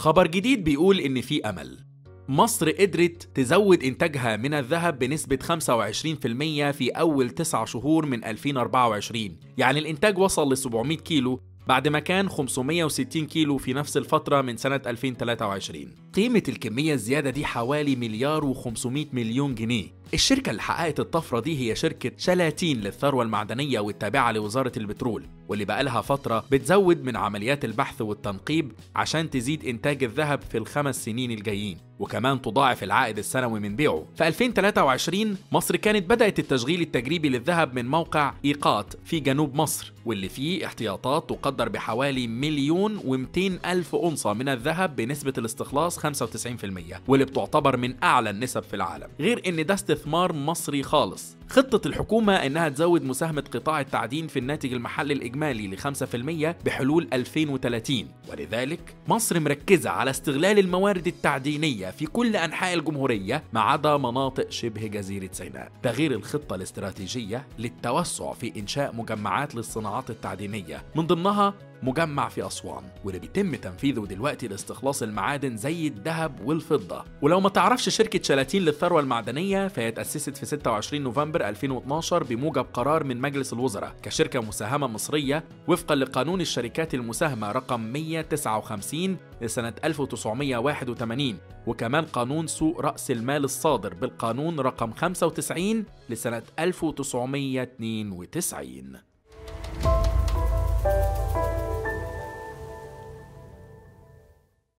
خبر جديد بيقول إن في أمل مصر قدرت تزود إنتاجها من الذهب بنسبة 25% في أول 9 شهور من 2024 يعني الإنتاج وصل ل 700 كيلو بعد ما كان 560 كيلو في نفس الفترة من سنة 2023 قيمة الكمية الزيادة دي حوالي مليار و500 مليون جنيه الشركة اللي حققت الطفرة دي هي شركة شلاتين للثروة المعدنية والتابعة لوزارة البترول واللي بقالها فترة بتزود من عمليات البحث والتنقيب عشان تزيد إنتاج الذهب في الخمس سنين الجايين وكمان تضاعف العائد السنوي من بيعه في 2023 مصر كانت بدأت التشغيل التجريبي للذهب من موقع إيقاط في جنوب مصر واللي فيه احتياطات تقدر بحوالي مليون و200 ألف أنصة من الذهب بنسبة الاستخلاص 95% واللي بتعتبر من أعلى النسب في العالم غير إن ده استثمار مصري خالص خطة الحكومة إنها تزود مساهمة قطاع التعدين في الناتج المحلي الإجمالي ل 5% بحلول 2030 ولذلك مصر مركزة على استغلال الموارد التعدينية في كل أنحاء الجمهورية ما عدا مناطق شبه جزيرة سيناء ده غير الخطة الاستراتيجية للتوسع في إنشاء مجمعات للصناعات التعدينية من ضمنها مجمع في أسوان واللي بيتم تنفيذه دلوقتي لاستخلاص المعادن زي الذهب والفضة ولو ما تعرفش شركة شلاتين للثروة المعدنية فهي اتأسست في 26 نوفمبر 2012 بموجب قرار من مجلس الوزراء كشركة مساهمة مصرية وفقا لقانون الشركات المساهمة رقم 159 لسنة 1981 وكمان قانون سوق رأس المال الصادر بالقانون رقم 95 لسنة 1992